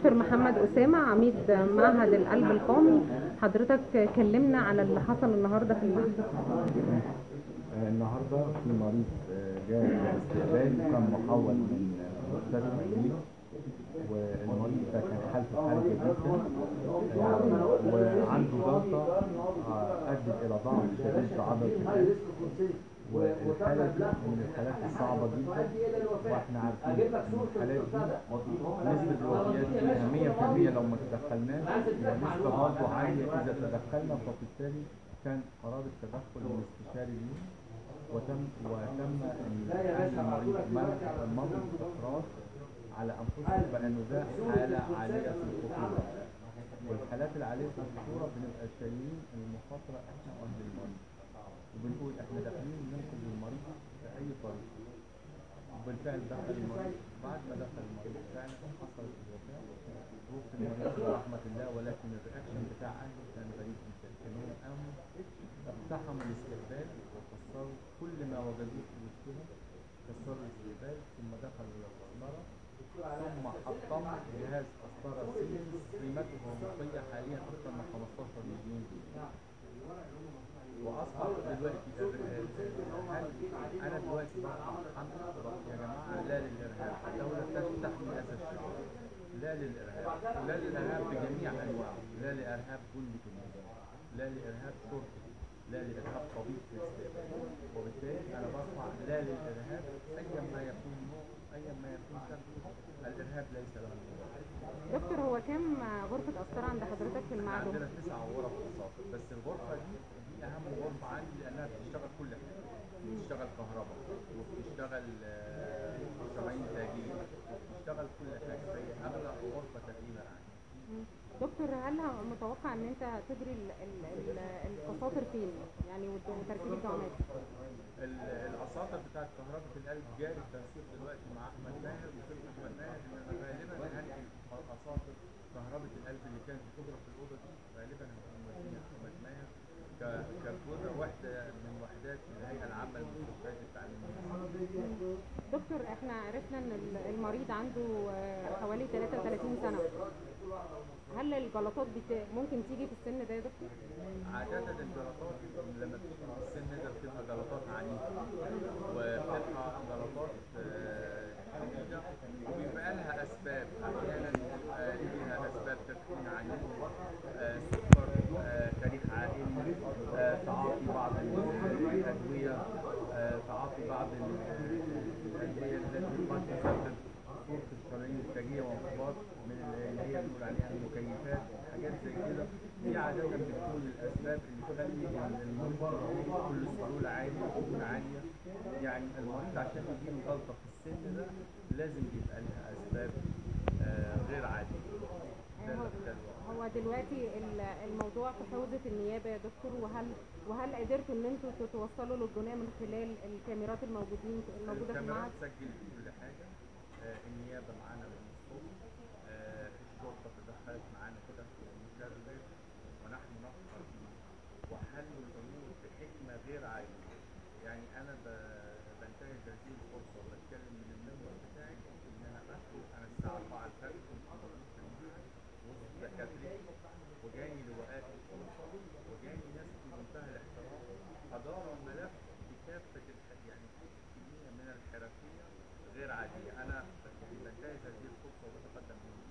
دكتور محمد أسامة عميد معهد القلب القومي حضرتك كلمنا على اللي حصل النهارده في المعهد آه، النهارده في مريض آه، جاء الاستقبال كان محول من آه، مستشفى الجيل والمريض ده كان حالته حرجه جدا آه، وعنده جلطه آه، ادت الى ضعف شديد في عضله القلب والحاله دي من الحالات الصعبه جدا واحنا عارفين ان الحالات دي نسبه الوفيات فيها 100% لو ما تدخلناش ونسبه برضه عاليه اذا تدخلنا فبالتالي كان قرار التدخل الاستشاري ليه وتم وتم ان اهل المريض منع مضي الاقرار على انفسهم بانه ده حاله عاليه في الخطوره والحالات العاليه في الخطوره بنبقى شايلين المخاطره احنا واهل المريض وبنقول احنا داخلين ننقذ المريض باي طريقه وبالفعل دخل المريض بعد ما دخل المريض فعلا حصلت الوفاه روح المريض برحمه الله ولكن الرياكشن بتاع اهله كان غريب جدا كانوا قاموا اقتحموا الاستقبال وكسروا كل ما وجدوه في وسطهم كسروا الاستقبال ثم دخلوا الى القسطره ثم حطموا جهاز قسطره سيمنز قيمته السوقيه حاليا اكثر من 15 مليون جنيه واصبح دلوقتي الر- هل انا دلوقتي بقى محمد يا جماعه لا للارهاب الدوله تحمي هذا الشعب لا للارهاب لا للارهاب بجميع انواعه لا لارهاب جندي في الميدان لا لارهاب شرطي لا لارهاب طبيب في الاستقبال وبالتالي انا برفع لا للارهاب ايا ما يكون نوع ايا ما يكون شكله الارهاب ليس له مبرر دكتور هو كام غرفة قسطرة عند حضرتك في المعهد؟ عندنا تسع غرف خاصة بس الغرفة دي دي أهم غرفة عندي لأنها بتشتغل كل حاجة بتشتغل كهرباء وبتشتغل آه، شرايين تاجيل وبتشتغل كل حاجة فهي أغلى غرفة تقريبا عندي مم. دكتور هل متوقع ان انت تجري ال- ال- ال- القساطر فين؟ يعني وت- وتركيب الدعامات؟ ال- الأساطر بتاعت كهرباء القلب جاري التنسيق دلوقتي مع أحمد ماهر وفيلم أحمد ماهر إن أنا غالبا هنقل أساطر كهرباء القلب اللي كانت بتضرب في الأوضة دي غالبا هنكون موديها أحمد ماهر ك- كجزء واحدة من وحدات الهيئة العامة للمستشفيات التعليمية دكتور احنا عرفنا ان ال- المريض عنده آه، حوالي 33 سنة هل الجلطات بت... ممكن تيجي في السن ده يا دكتور؟ عادة الجلطات لما بتيجي في السن ده بتبقى جلطات عنيفة وبتبقى جلطات آه، شديدة وبيبقى لها أسباب أحيانا بيبقى ليها أسباب تدخين عنيف آه، سكر آه، تاريخ عائلي آه، تعاطي بعض الأدوية آه، تعاطي بعض الأدوية التي قد تسبب صورة الشرايين التاجية وانقباض من اللي هي بنقول عليها المكيفات حاجات زي كده دي عادة بتكون الأسباب اللي تخلي إن المريض يجيله كل سهولة عالية سهولة عالية يعني المريض عشان يجيله جلطة في السن ده لازم يبقى لها أسباب آه، غير عادية ده هو- ده الواقع. هو دلوقتي ال- الموضوع في حوزة النيابة يا دكتور وهل وهل قدرتوا ان انتوا تتوصلوا للجناة من خلال الكاميرات الموجودين الموجودة في الكاميرات المعهد؟ تسجل كل حاجة آه، النيابة معانا من الصبح آه، الشرطة تدخلت معانا كده في المشرف ونحن نفخر به وحلوا الأمور بحكمة غير عادية يعني أنا ب- بنتهز هذه الفرصة وبتكلم من المنبر بتاعي إن أنا أدخل أنا الساعة 4 الفجر كنت موجود في المعهد وسط دكاترة وجاني لواءات الشرطة وجاني ناس في منتهى الاحترام أداروا الملف بكافة الح- يعني كمية من الحرفية غير عادية أنا يعني بنتهز هذه الفرصة وبتقدم من